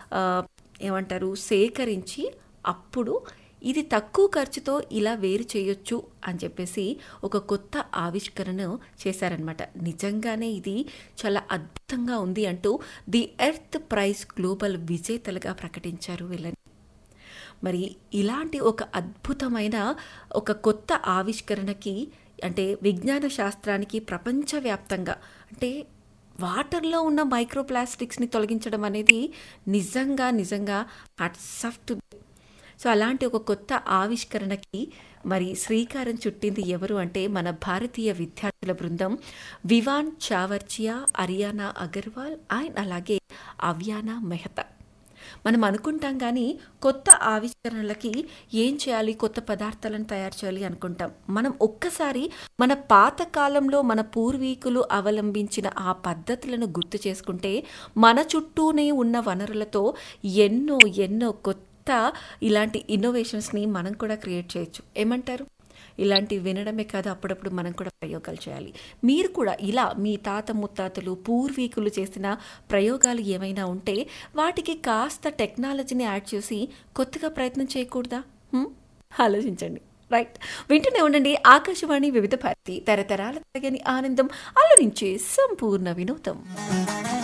ఆ, ఏమంటారు సేకరించి అప్పుడు ఇది తక్కువ ఖర్చుతో ఇలా వేరు చేయొచ్చు అని చెప్పేసి ఒక కొత్త ఆవిష్కరణ చేశారనమాట నిజంగానే ఇది చాలా అద్భుతంగా ఉంది అంటూ ది ఎర్త్ ప్రైజ్ గ్లోబల్ విజేతలుగా ప్రకటించారు వీళ్ళని మరి ఇలాంటి ఒక అద్భుతమైన ఒక కొత్త ఆవిష్కరణకి అంటే విజ్ఞాన శాస్త్రానికి ప్రపంచవ్యాప్తంగా అంటే వాటర్లో ఉన్న మైక్రో ప్లాస్టిక్స్ని తొలగించడం అనేది నిజంగా నిజంగా హట్సఫ్ టు సో అలాంటి ఒక కొత్త ఆవిష్కరణకి మరి శ్రీకారం చుట్టింది ఎవరు అంటే మన భారతీయ విద్యార్థుల బృందం వివాన్ చావర్చియా అరియానా అగర్వాల్ అండ్ అలాగే అవ్యానా మెహతా మనం అనుకుంటాం కానీ కొత్త ఆవిష్కరణలకి ఏం చేయాలి కొత్త పదార్థాలను తయారు చేయాలి అనుకుంటాం మనం ఒక్కసారి మన పాత కాలంలో మన పూర్వీకులు అవలంబించిన ఆ పద్ధతులను గుర్తు చేసుకుంటే మన చుట్టూనే ఉన్న వనరులతో ఎన్నో ఎన్నో కొత్త ఇలాంటి ఇన్నోవేషన్స్ని మనం కూడా క్రియేట్ చేయొచ్చు ఏమంటారు ఇలాంటివి వినడమే కాదు అప్పుడప్పుడు మనం కూడా ప్రయోగాలు చేయాలి మీరు కూడా ఇలా మీ తాత ముత్తాతలు పూర్వీకులు చేసిన ప్రయోగాలు ఏమైనా ఉంటే వాటికి కాస్త టెక్నాలజీని యాడ్ చేసి కొత్తగా ప్రయత్నం చేయకూడదా హ్మ్? ఆలోచించండి రైట్ వింటూనే ఉండండి ఆకాశవాణి వివిధ భారతి తరతరాల తరగని ఆనందం అల్లరించే సంపూర్ణ వినోదం